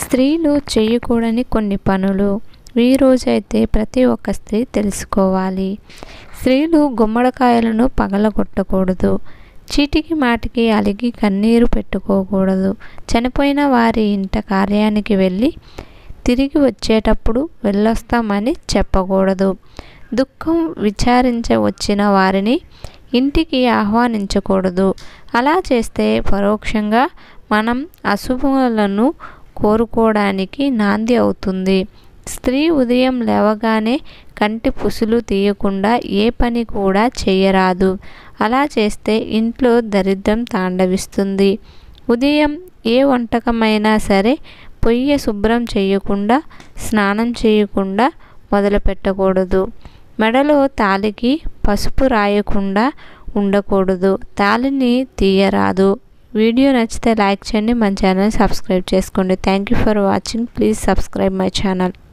స్త్రీలు చేయకూడని కొన్ని పనులు ఈ రోజైతే ప్రతి ఒక్క స్త్రీ తెలుసుకోవాలి స్త్రీలు గుమ్మడికాయలను పగలగొట్టకూడదు చీటికి మాటికి అలిగి కన్నీరు పెట్టుకోకూడదు చనిపోయిన వారి ఇంట కార్యానికి వెళ్ళి తిరిగి వచ్చేటప్పుడు వెళ్ళొస్తామని చెప్పకూడదు దుఃఖం విచారించ వచ్చిన వారిని ఇంటికి ఆహ్వానించకూడదు అలా చేస్తే పరోక్షంగా మనం అశుభములను కోరుకోవడానికి నాంది అవుతుంది స్త్రీ ఉదయం లేవగానే కంటి పుసులు తీయకుండా ఏ పని కూడా చేయరాదు అలా చేస్తే ఇంట్లో దరిద్రం తాండవిస్తుంది ఉదయం ఏ వంటకమైనా సరే పొయ్యి శుభ్రం చేయకుండా స్నానం చేయకుండా మొదలు పెట్టకూడదు మెడలో తాలికి పసుపు రాయకుండా ఉండకూడదు తాలిని తీయరాదు వీడియో నచ్చితే లైక్ చేయండి మన ఛానల్ సబ్స్క్రైబ్ చేసుకోండి thank you for watching please subscribe my channel